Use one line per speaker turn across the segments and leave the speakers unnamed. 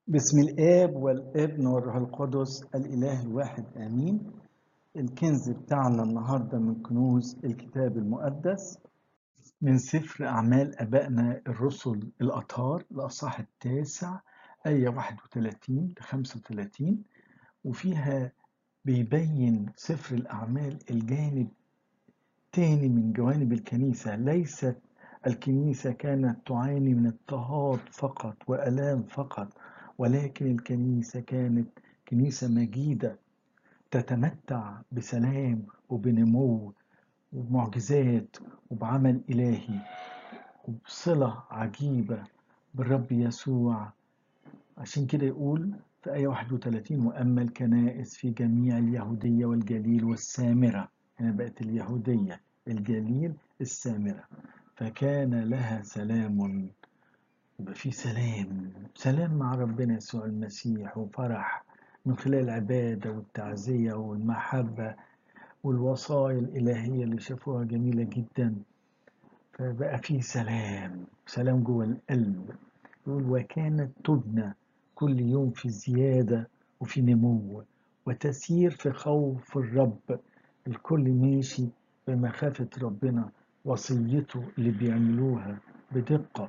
بسم الآب والابن والروح القدس الإله الواحد آمين الكنز بتاعنا النهاردة من كنوز الكتاب المقدس من سفر أعمال أبائنا الرسل الأطهار الأصحاح التاسع آية 31 ل 35 وفيها بيبين سفر الأعمال الجانب تاني من جوانب الكنيسة ليست الكنيسة كانت تعاني من اضطهاد فقط وآلام فقط ولكن الكنيسة كانت كنيسة مجيدة تتمتع بسلام وبنمو وبمعجزات وبعمل إلهي وبصلة عجيبة بالرب يسوع عشان كده يقول في آية 31 وأما الكنائس في جميع اليهودية والجليل والسامرة هنا بقت اليهودية الجليل السامرة فكان لها سلام يبقى في سلام سلام مع ربنا يسوع المسيح وفرح من خلال العبادة والتعزية والمحبة والوصايا الإلهية اللي شافوها جميلة جدا فبقى في سلام سلام جوه القلب يقول وكانت تبنى كل يوم في زيادة وفي نمو وتسير في خوف الرب الكل ماشي بمخافة ربنا وصيته اللي بيعملوها بدقة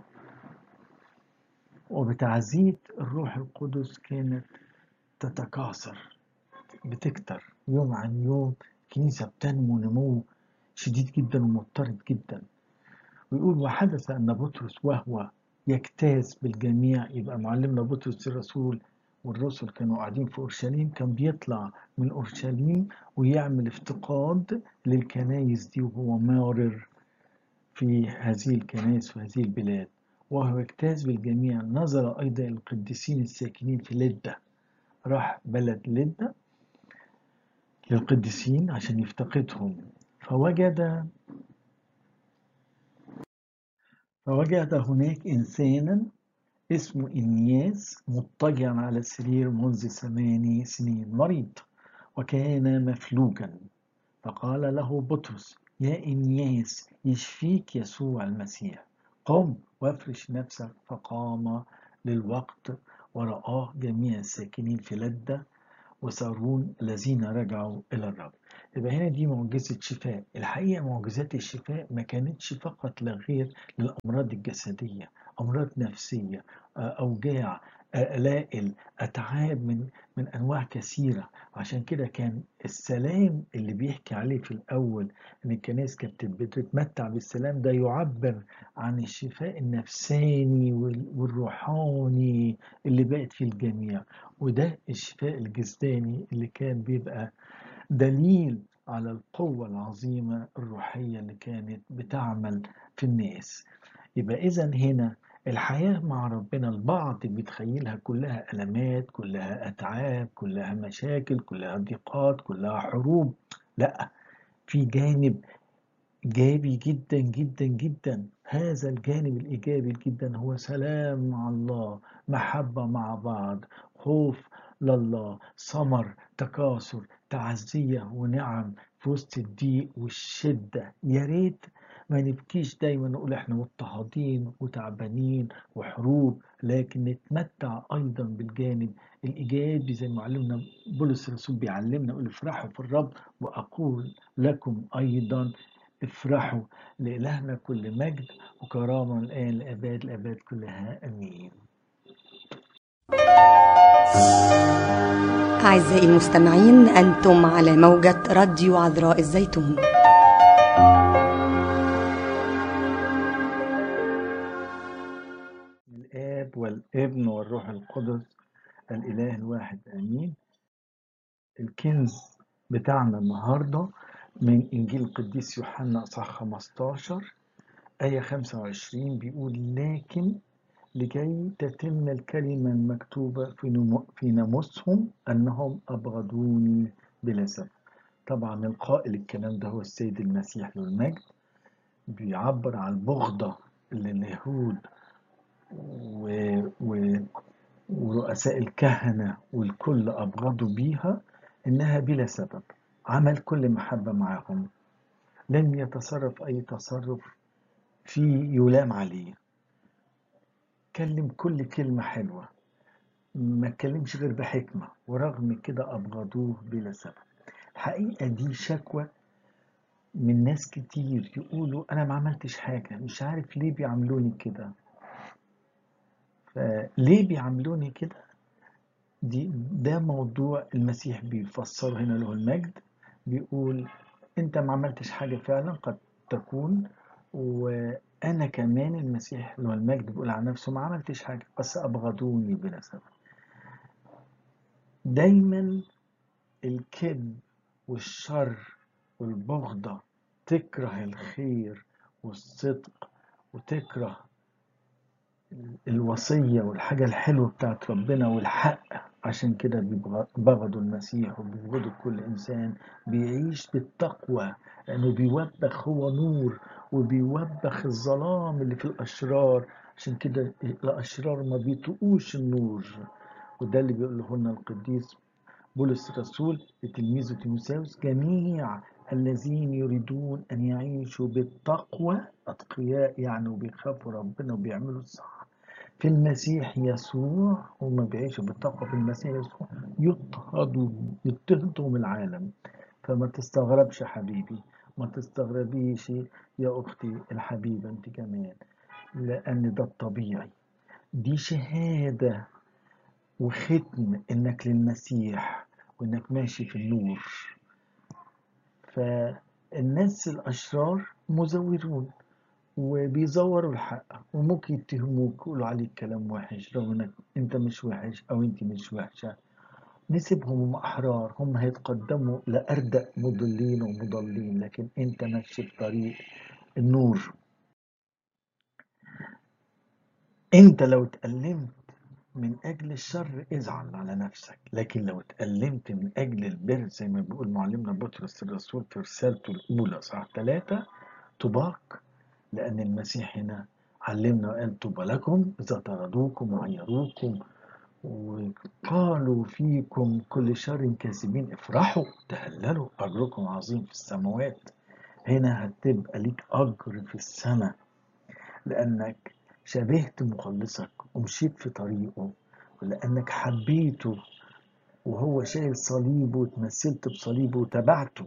وبتعزية الروح القدس كانت تتكاثر بتكتر يوم عن يوم الكنيسة بتنمو نمو شديد جدا ومضطرد جدا ويقول وحدث أن بطرس وهو يجتاز بالجميع يبقى معلمنا بطرس الرسول والرسل كانوا قاعدين في أورشليم كان بيطلع من أورشليم ويعمل افتقاد للكنايس دي وهو مارر في هذه الكنائس وهذه البلاد وهو يجتاز بالجميع نظر أيضا القديسين الساكنين في لدة راح بلد لدة للقديسين عشان يفتقدهم فوجد فوجد هناك إنسانا اسمه إنياس مضطجعا على السرير منذ ثماني سنين مريض وكان مفلوجا فقال له بطرس يا إنياس يشفيك يسوع المسيح قم وافرش نفسك فقام للوقت ورآه جميع الساكنين في لدة وسارون الذين رجعوا إلى الرب يبقى هنا دي معجزة شفاء الحقيقة معجزات الشفاء ما كانتش فقط لغير للأمراض الجسدية أمراض نفسية أوجاع آلائل أتعاب من من أنواع كثيرة عشان كده كان السلام اللي بيحكي عليه في الأول إن الكنائس كانت بتتمتع بالسلام ده يعبر عن الشفاء النفساني والروحاني اللي بقت في الجميع وده الشفاء الجسداني اللي كان بيبقى دليل على القوة العظيمة الروحية اللي كانت بتعمل في الناس يبقى إذا هنا الحياة مع ربنا البعض بيتخيلها كلها ألمات كلها أتعاب كلها مشاكل كلها ضيقات كلها حروب لا في جانب إيجابي جدا جدا جدا هذا الجانب الإيجابي جدا هو سلام مع الله محبة مع بعض خوف لله ثمر تكاثر تعزية ونعم في وسط الضيق والشدة يا ريت ما نبكيش دايما نقول احنا مضطهدين وتعبانين وحروب لكن نتمتع ايضا بالجانب الايجابي زي ما علمنا بولس الرسول بيعلمنا يقول افرحوا في الرب واقول لكم ايضا افرحوا لإلهنا كل مجد وكرامة الآن لأباد الأباد كلها أمين
أعزائي المستمعين أنتم على موجة راديو عذراء الزيتون
الآب والابن والروح القدس الإله الواحد آمين الكنز بتاعنا النهارده من إنجيل القديس يوحنا أصحاح 15 آية 25 بيقول لكن لكي تتم الكلمة المكتوبة في, نمو في ناموسهم أنهم أبغضوني بلا سبب طبعا القائل الكلام ده هو السيد المسيح له المجد بيعبر عن البغضة اللي اليهود و... و... ورؤساء الكهنة والكل أبغضوا بيها إنها بلا سبب عمل كل محبة معهم لم يتصرف أي تصرف فيه يلام عليه كلم كل كلمة حلوة ما اتكلمش غير بحكمة ورغم كده أبغضوه بلا سبب الحقيقة دي شكوى من ناس كتير يقولوا أنا ما عملتش حاجة مش عارف ليه بيعملوني كده فليه بيعملوني كده دي ده موضوع المسيح بيفسره هنا له المجد بيقول انت ما عملتش حاجة فعلا قد تكون وانا كمان المسيح له المجد بيقول عن نفسه ما عملتش حاجة بس ابغضوني بلا سبب دايما الكذب والشر والبغضة تكره الخير والصدق وتكره الوصية والحاجة الحلوة بتاعت ربنا والحق عشان كده بيبغضوا المسيح وبيبغضوا كل إنسان بيعيش بالتقوى لأنه بيوبخ هو نور وبيوبخ الظلام اللي في الأشرار عشان كده الأشرار ما بيطقوش النور وده اللي بيقول له لنا القديس بولس الرسول لتلميذه تيموساوس جميع الذين يريدون أن يعيشوا بالتقوى أتقياء يعني وبيخافوا ربنا وبيعملوا الصح في المسيح يسوع هم بيعيشوا بالتقوى في المسيح يسوع يضطهدوا يضطهدهم العالم فما تستغربش يا حبيبي ما تستغربيش يا أختي الحبيبة أنت كمان لأن ده الطبيعي دي شهادة وختم إنك للمسيح وإنك ماشي في النور فالناس الأشرار مزورون وبيزوروا الحق وممكن يتهموك يقولوا عليك كلام وحش رغم انك انت مش وحش او انت مش وحشة نسيبهم هم احرار هم هيتقدموا لأردأ مضلين ومضلين لكن انت ماشي في طريق النور انت لو اتألمت من أجل الشر ازعل على نفسك لكن لو اتألمت من أجل البر زي ما بيقول معلمنا بطرس الرسول في رسالته الأولى صح ثلاثة طباق لأن المسيح هنا علمنا وقال طوبى لكم إذا طردوكم وعيروكم وقالوا فيكم كل شر كاذبين افرحوا تهللوا أجركم عظيم في السماوات هنا هتبقى ليك أجر في السماء لأنك شبهت مخلصك ومشيت في طريقه ولأنك حبيته وهو شايل صليبه وتمثلت بصليبه وتبعته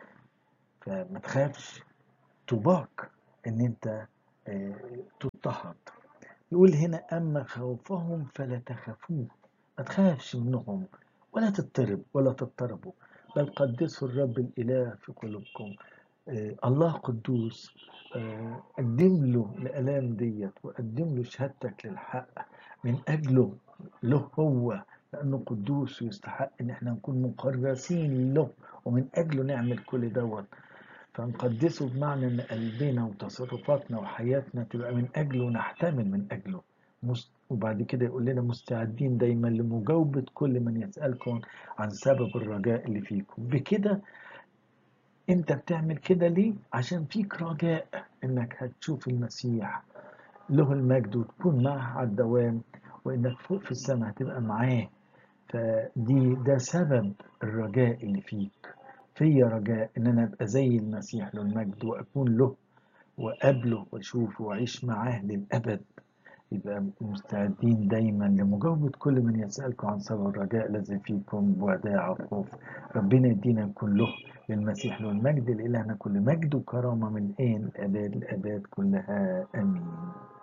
فما تخافش طوباك ان انت تضطهد يقول هنا اما خوفهم فلا تخافوه ما تخافش منهم ولا تضطرب ولا تضطربوا بل قدسوا الرب الاله في قلوبكم الله قدوس قدم له الالام ديت وقدم له شهادتك للحق من اجله له هو لانه قدوس ويستحق ان احنا نكون مقرسين له ومن اجله نعمل كل دوت فنقدسه بمعنى ان قلبنا وتصرفاتنا وحياتنا تبقى من اجله ونحتمل من اجله وبعد كده يقول لنا مستعدين دايما لمجاوبة كل من يسألكم عن سبب الرجاء اللي فيكم بكده انت بتعمل كده ليه عشان فيك رجاء انك هتشوف المسيح له المجد وتكون معه على الدوام وانك فوق في السماء هتبقى معاه فدي ده سبب الرجاء اللي فيك فيا رجاء ان انا ابقى زي المسيح له المجد واكون له وقابله واشوفه واعيش معاه للابد يبقى مستعدين دايما لمجاوبة كل من يسألكم عن سبب الرجاء الذي فيكم بوداع وخوف ربنا يدينا نكون له للمسيح له المجد لإلهنا كل مجد وكرامة من آن الآباد الآباد كلها آمين